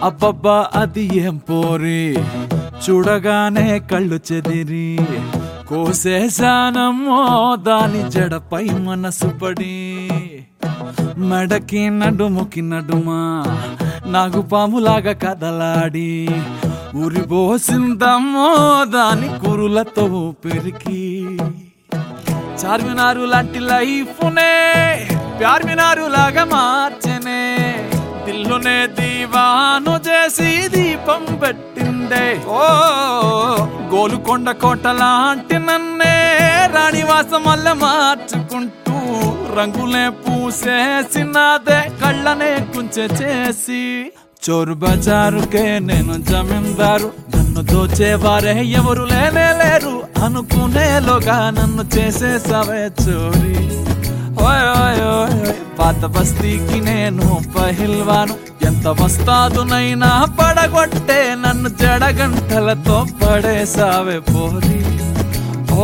అబ్బబ్బా అది ఏం పోరి చూడగానే కళ్ళు చెదిరి కోసేశానమ్మో దాని జడపై మనసు పడి మెడకి నడుముకి నడుమా నాగుపాములాగా కదలాడి ఉరిబోసిందమ్మో దాని కురులతో పెరికి చార్మినారు లాంటి లైఫ్నే ప్యార్మినారు లాగా మార్చనే దిల్లునే దీవాను చేసి దీపం పెట్టిందే ఓ గోలుకొండ కోట లాంటి నన్నే రాణివాసం వల్ల మార్చుకుంటూ రంగులే పూసేసినాదే కళ్ళనే కుంచె చేసి చోరు బజారుకే నేను జమీందారు నన్ను దోచేవారే ఎవరు లేనే లేరు అనుకునేలోగా నన్ను చేసేసావే చోరీ ఓయ్ ఓయ్ ఓయ్ ఓయ్, పాత బస్తీకి నేను పహిల్వాను ఎంత వస్తాదునైనా పడగొట్టే నన్ను జడగంటలతో పడేసావే పోరి ఓ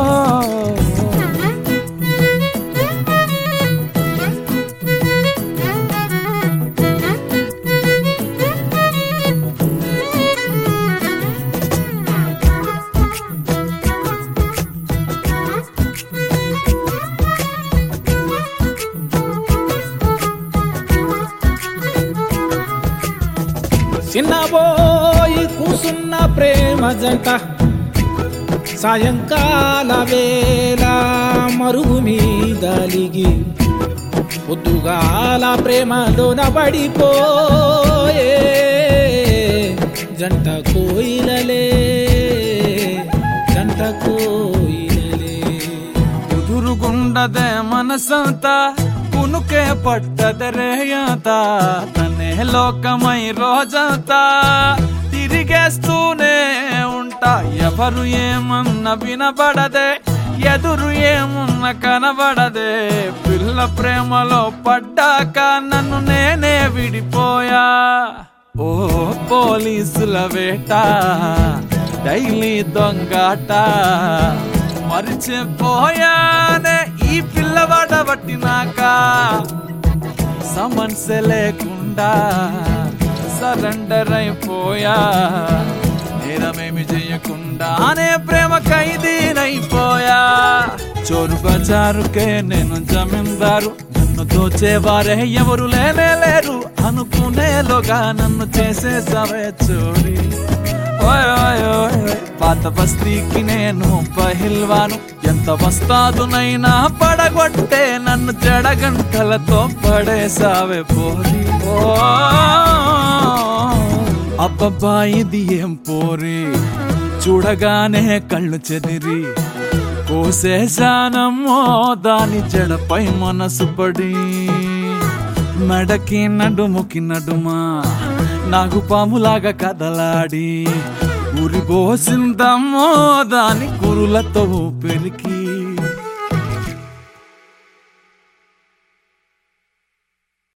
చిన్నబోయి కూసున్న ప్రేమ జంట సాయంకాల వేళ మరుగు మీదలిగి పొద్దుగాల ప్రేమలోన పడిపోయే జంట కోయిలలే జంట కోయిలలే ఎదురుగుండదే మనసంతా కునుకే పట్టదరేయత తనే లోకమై రోజంతా తిరిగేస్తూనే ఉంటా ఎవరు ఏమన్న వినబడదే ఎదురు ఏమున్న కనబడదే పిల్ల ప్రేమలో పడ్డాక నన్ను నేనే విడిపోయా ఓ పోలీసుల వేట డైలీ దొంగాట మరిచిపోయానే ఈ పిల్లవాడ పట్టినాక సమన్స లేకుండా సరెండర్ అయిపోయా నేరమేమి చేయకుండానే ప్రేమ ఖైదీనైపోయా చోరు బజారుకే నేను జమీందారు నన్ను దోచేవారే ఎవరు లేనే లేరు అనుకునేలోగా నన్ను చేసేసావే చోరీ ఓయ్ ఓయ్ ఓయ్ ఓయ్, పాత బస్తీకి నేను పహిల్వాను ఎంత వస్తాదునైనా పడగొట్టే నన్ను జడగంటలతో పడేసావే పోరి ఓ అబ్బబ్బా ఇది ఏం పోరి చూడగానే కళ్ళు చెదిరి కోసేశానమ్మో దాని జడపై మనసు పడి మెడకి నడుముకి నడుమా నాగుపాములాగా కదలాడి ఉరిబోసిందమ్మో దాని కురులతో పెరికి